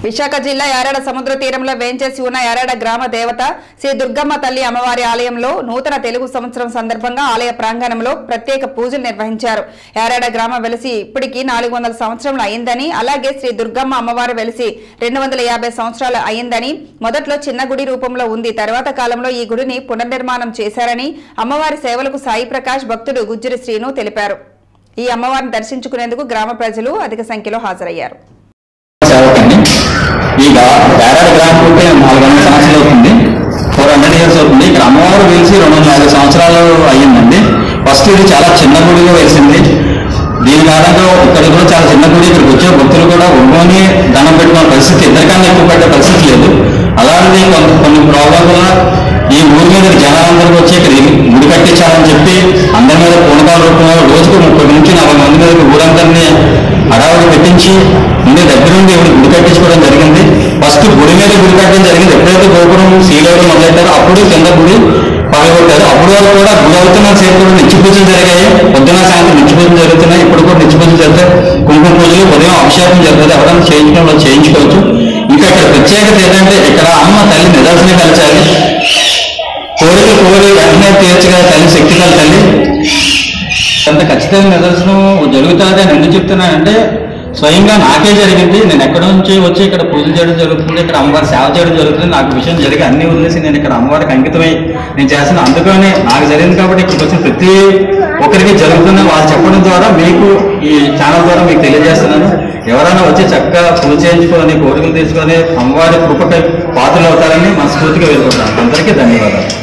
విశాఖ జిల్లా యారాడ సముద్ర తీరంలో వేంచేసి ఉన్న యారాడ గ్రామ దేవత శ్రీ దుర్గమ్మ తల్లి అమ్మవారి ఆలయంలో నూతన తెలుగు సంవత్సరం సందర్భంగా ఆలయ ప్రాంగణంలో ప్రత్యేక పూజలు నిర్వహించారు యారాడ గ్రామ వెలిసి ఇప్పటికీ నాలుగు వందల సంవత్సరములు అయిందని అలాగే శ్రీ దుర్గమ్మ అమ్మవారు వెలిసి రెండు వందల యాభై సంవత్సరాలు అయిందని మొదట్లో చిన్న గుడి రూపంలో ఉంది తర్వాత కాలంలో ఈ గుడిని పునర్నిర్మాణం చేశారని అమ్మవారి సేవలకు సాయి ప్రకాష్ భక్తుడు గుజ్జురి శ్రీను తెలిపారు ఈ అమ్మవారిని దర్శించుకునేందుకు గ్రామ ప్రజలు అధిక సంఖ్యలో హాజరయ్యారు సేవకండి ಈಗ యారాడ గ్రామం పుట్టి నాలుగు వందల సంవత్సరాలు అవుతుంది ఫోర్ హండ్రెడ్ ఇయర్స్ అవుతుంది ఇక్కడ అమ్మవారు వెలిసి రెండు వందల యాభై సంవత్సరాలు అయ్యిందండి ఫస్ట్ ఇది చాలా చిన్న గుడిగా వెలిసింది దీని కారణంగా ఇక్కడ కూడా చాలా చిన్న గుడి ఇక్కడికి వచ్చే భక్తులు కూడా ఒంగోని దండం పెట్టుకున్న పరిస్థితి ఇద్దరికన్నా ఎక్కువ పెట్టే పరిస్థితి లేదు అలాంటి కొంత కొన్ని ప్రాబ్లం వల్ల ఈ ఊరి మీద జనాలందరూ వచ్చి ఇక్కడ గుడి కట్టించాలని చెప్పి అందరి మీద పూనకాల రూపంలో రోజుకు ముప్పై నుంచి నలభై మంది మీద ఊరందరినీ హడావుడి పెట్టించి ముందే దగ్గర నుండి ఎవరు గుడి కట్టించుకోవడం జరిగింది ఫస్ట్ గుడి మీద గుడి కట్టడం జరిగింది ఎప్పుడైతే గోపురం సీలవడం మొదలెట్టారో అప్పుడు కింద గుడి పగలగొట్టారు అప్పుడు వరకు కూడా గుడి అవుతున్న సేపు కూడా నిత్య పూజలు జరిగాయి పొద్దున సాయంత్రం నిత్య పూజలు జరుగుతున్నాయి ఇప్పుడు కూడా నిత్య పూజలు జరుగుతాయి కుంకుమ పూజలు ఉదయం అభిషేకం జరుగుతుంది ఎవరైనా చేయించడంలో చేయించుకోవచ్చు ఇంకా ఇక్కడ ప్రత్యేకత ఏంటంటే ఇక్కడ అమ్మ తల్లి నిదర్శనం కలిచాలి కోరిక కోరి వెంటనే తీర్చగల తల్లి శక్తిగల తల్లి అంత ఖచ్చితంగా నిదర్శనం జరుగుతుంది అని ఎందుకు చెప్తున్నానంటే స్వయంగా నాకే జరిగింది నేను ఎక్కడ నుంచి వచ్చి ఇక్కడ పూజలు చేయడం జరుగుతుంది ఇక్కడ అమ్మవారి సేవ చేయడం జరుగుతుంది నాకు విషయం జరిగి అన్ని వదిలేసి నేను ఇక్కడ అమ్మవారికి అంకితమై నేను చేస్తున్న అందుకనే నాకు జరిగింది కాబట్టి ఇక్కడికి వచ్చిన ప్రతి ఒక్కరికి జరుగుతున్న వాళ్ళు చెప్పడం ద్వారా మీకు ఈ ఛానల్ ద్వారా మీకు తెలియజేస్తున్నాను ఎవరైనా వచ్చి చక్కగా పూజ చేయించుకొని కోరికలు తీర్చుకొని అమ్మవారి కృపకై పాత్రలు అవుతారని మనస్ఫూర్తిగా వేడుకుంటాను అందరికీ ధన్యవాదాలు